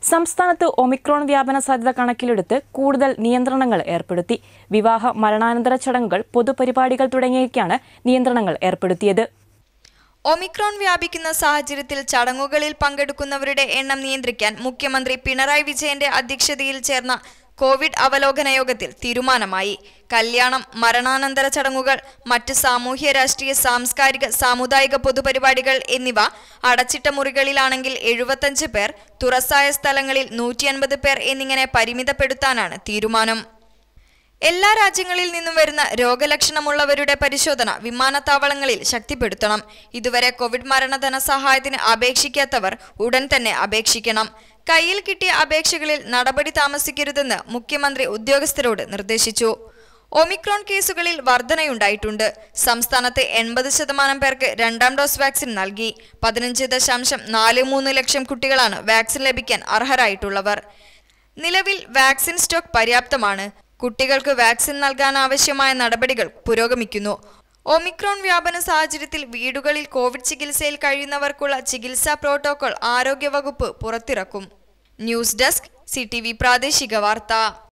സംസ്ഥാനത്ത് ഒമിക്രോൺ വ്യാപന സാധ്യത കണക്കിലെടുത്ത് കൂടുതൽ നിയന്ത്രണങ്ങൾ ഏർപ്പെടുത്തി വിവാഹ മരണാനന്തര ചടങ്ങുകൾ പൊതുപരിപാടികൾ തുടങ്ങിയവയ്ക്കാണ് നിയന്ത്രണങ്ങൾ ഏർപ്പെടുത്തിയത് ഒമിക്രോൺ വ്യാപിക്കുന്ന സാഹചര്യത്തിൽ ചടങ്ങുകളിൽ പങ്കെടുക്കുന്നവരുടെ എണ്ണം നിയന്ത്രിക്കാൻ മുഖ്യമന്ത്രി പിണറായി വിജയന്റെ അധ്യക്ഷതയിൽ ചേർന്ന കോവിഡ് അവലോകന യോഗത്തിൽ തീരുമാനമായി കല്യാണം മരണാനന്തര ചടങ്ങുകൾ മറ്റ് സാമൂഹ്യ രാഷ്ട്രീയ സാംസ്കാരിക സാമുദായിക പൊതുപരിപാടികൾ എന്നിവ അടച്ചിട്ട മുറികളിലാണെങ്കിൽ എഴുപത്തഞ്ച് പേർ തുറസായ സ്ഥലങ്ങളിൽ നൂറ്റി അൻപത് പേർ എന്നിങ്ങനെ പരിമിതപ്പെടുത്താനാണ് തീരുമാനം എല്ലാ രാജ്യങ്ങളിൽ നിന്നും വരുന്ന രോഗലക്ഷണമുള്ളവരുടെ പരിശോധന വിമാനത്താവളങ്ങളിൽ ശക്തിപ്പെടുത്തണം ഇതുവരെ കോവിഡ് മരണ ധനസഹായത്തിന് അപേക്ഷിക്കാത്തവർ ഉടൻ തന്നെ അപേക്ഷിക്കണം കയ്യിൽ കിട്ടിയ അപേക്ഷകളിൽ നടപടി താമസിക്കരുതെന്ന് മുഖ്യമന്ത്രി ഉദ്യോഗസ്ഥരോട് നിർദ്ദേശിച്ചു ഒമിക്രോൺ കേസുകളിൽ വർധനയുണ്ടായിട്ടുണ്ട് സംസ്ഥാനത്ത് എൺപത് ശതമാനം പേർക്ക് രണ്ടാം ഡോസ് വാക്സിൻ നൽകി പതിനഞ്ച് ദശാംശം നാല് മൂന്ന് ലക്ഷം കുട്ടികളാണ് വാക്സിൻ ലഭിക്കാൻ അർഹരായിട്ടുള്ളവർ നിലവിൽ വാക്സിൻ സ്റ്റോക്ക് പര്യാപ്തമാണ് കുട്ടികൾക്ക് വാക്സിൻ നൽകാൻ ആവശ്യമായ നടപടികൾ പുരോഗമിക്കുന്നു ഒമിക്രോൺ വ്യാപന സാഹചര്യത്തിൽ വീടുകളിൽ കോവിഡ് ചികിത്സയിൽ കഴിയുന്നവർക്കുള്ള ചികിത്സാ പ്രോട്ടോകോൾ ആരോഗ്യവകുപ്പ് പുറത്തിറക്കും ന്യൂസ് ഡെസ്ക് സി പ്രാദേശിക വാർത്ത